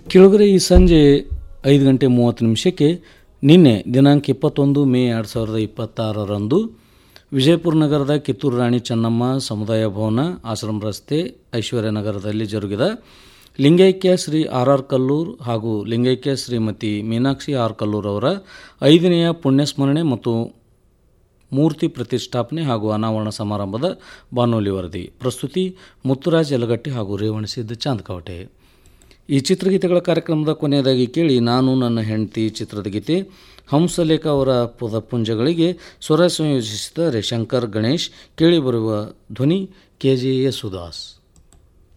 ಕೆಳಗರೆ ಈ ಸಂಜೆ ಐದು ಗಂಟೆ ಮೂವತ್ತು ನಿಮಿಷಕ್ಕೆ ನಿನ್ನೆ ದಿನಾಂಕ ಇಪ್ಪತ್ತೊಂದು ಮೇ ಎರಡು ಸಾವಿರದ ಇಪ್ಪತ್ತಾರರಂದು ವಿಜಯಪುರ ನಗರದ ಕಿತ್ತೂರು ರಾಣಿ ಚೆನ್ನಮ್ಮ ಸಮುದಾಯ ಭವನ ಆಶ್ರಮ ರಸ್ತೆ ಐಶ್ವರ್ಯ ನಗರದಲ್ಲಿ ಜರುಗಿದ ಲಿಂಗೈಕ್ಯ ಶ್ರೀ ಆರ್ ಆರ್ ಕಲ್ಲೂರ್ ಹಾಗೂ ಲಿಂಗೈಕ್ಯ ಶ್ರೀಮತಿ ಮೀನಾಕ್ಷಿ ಆರ್ ಕಲ್ಲೂರ್ ಅವರ ಐದನೆಯ ಪುಣ್ಯಸ್ಮರಣೆ ಮತ್ತು ಮೂರ್ತಿ ಪ್ರತಿಷ್ಠಾಪನೆ ಹಾಗೂ ಅನಾವರಣ ಸಮಾರಂಭದ ಬಾನುಲಿ ವರದಿ ಪ್ರಸ್ತುತಿ ಮುತ್ತುರಾಜ್ ಯಲಗಟ್ಟಿ ಹಾಗೂ ರೇವಣಸಿದ್ದ ಚಾಂದಕವಟೆ ಈ ಚಿತ್ರಗೀತೆಗಳ ಕಾರ್ಯಕ್ರಮದ ಕೊನೆಯದಾಗಿ ಕೇಳಿ ನಾನು ನನ್ನ ಹೆಂಡತಿ ಚಿತ್ರದ ಗೀತೆ ಹಂಸಲೇಖ ಅವರ ಪದಪುಂಜಗಳಿಗೆ ಸ್ವರ ಸಂಯೋಜಿಸಿದ ಶಂಕರ್ ಗಣೇಶ್ ಕೇಳಿ ಬರುವ ಧ್ವನಿ ಕೆ ಜೆ ಯೇಸುದಾಸ್